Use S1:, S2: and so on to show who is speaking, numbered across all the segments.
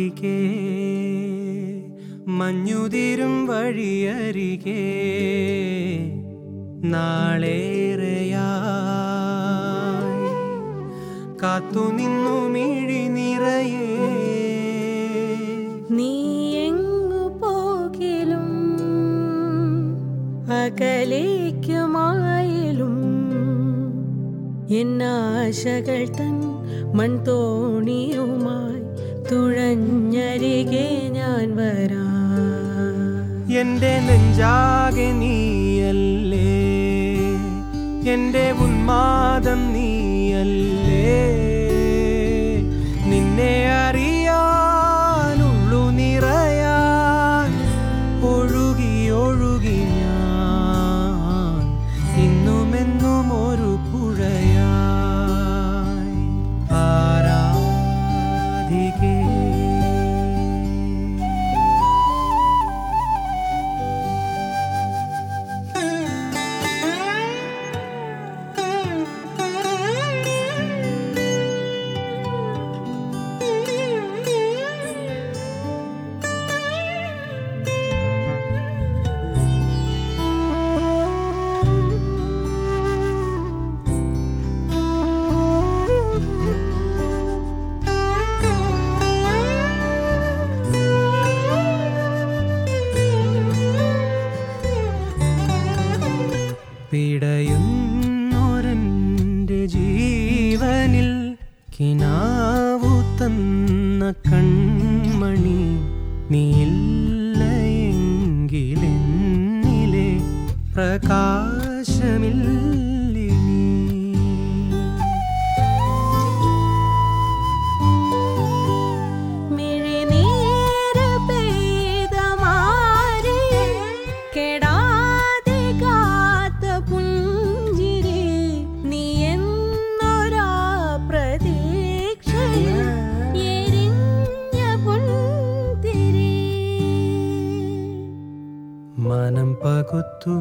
S1: തിരികെ മഞ്ഞുതിരും വഴിയരികെ നാളേറെയായി കാത്തുനിന്നു മിഴി നിറയേ
S2: നീ എങ്ങു പോകിലും അകലേക്കുമായാലും എന്നാശകൾ തൻ മൺതോണിയുമായി തുഴഞ്ഞരികെ ഞാൻ വരാം
S1: എന്റെ നെഞ്ചാകെ നീയല്ലേ എന്റെ ഉന്മാദം നീയല്ലേ നിന്നെ അറിയാനുള്ളു നിറയാൻ ഒഴുകി ഒഴുകി ഞാൻ ഇന്നുമെന്നും ഒരു പുഴയായി ആരാധികേ പിടയുന്നൊരൻ്റെ ജീവനിൽ കിനാവു തന്ന കൺമണി നീയില്ലയെങ്കിലെന്നിലെ പ്രകാശമില്ലിനി
S2: മിഴിനീര് പെയ്ത മാറി കെടാതെ കാത്ത പുഞ്ചിരി നീ എന്നൊരാ പ്രതീക്ഷയിൽ എരിഞ്ഞ പുൻതിരി
S1: മനം പകുത്തു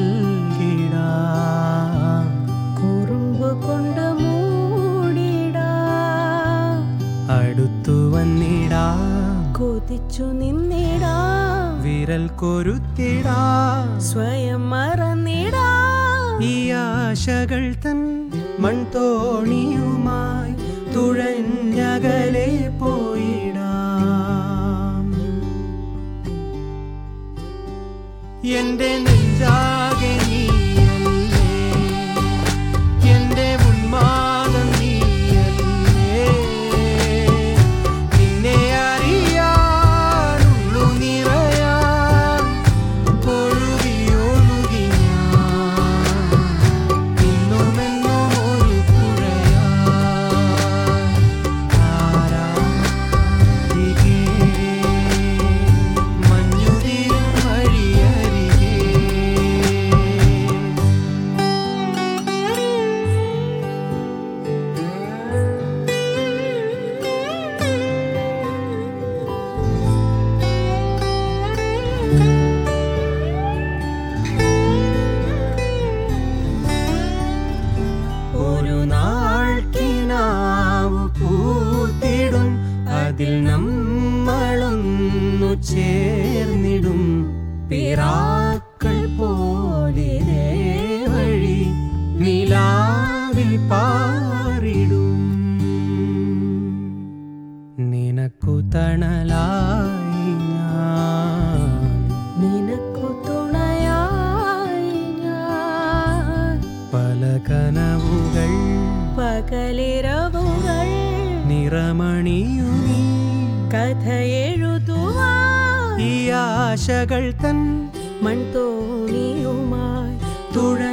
S1: നൽകിടാം
S2: കുറുമ്പ് കൊണ്ട് മൂടിടാ
S1: അടുത്തു വന്നിടാ
S2: കൊതിച്ചു നിന്നിടാ
S1: വിരൽ കൊരുത്തിടാ
S2: സ്വയം മറന്നിടാ
S1: ഈ ആശകൾ തൻ മൺതോണിയുമായി തുഴഞ്ഞകലെ പോയിടാം എന്റെ നെഞ്ചാകെ നീയല്ലേ എന്റെ ഉന്മാദം നീയല്ലേ നിന്നെ അറിയാനുള്ളു നിറയാൻ ഒഴുകി ഒഴുകി ഞാൻ ഇന്നുമെന്നും ഒരു പുഴയായി ആരാധികേ മഞ്ഞുതിരും വഴിയരികെ ഒരു നാൾ കിനാവു പൂത്തിടും അതിൽ നമ്മളൊന്നു ചേർന്നിടും പിറാക്കൾ പോലെ വഴി നിലാവിൽ പാറിടും നിനക്കു തണലായി ഞാൻ
S2: നിനക്കു തുണയായി ഞാൻ
S1: പല കനവുകൾ
S2: പകലിരവുകൾ
S1: നിറമണിയുമീ
S2: കഥ എഴുതുവാൻ
S1: ഈ ആശകൾ തൻ
S2: മൺതോണിയുമായി
S1: തുഴ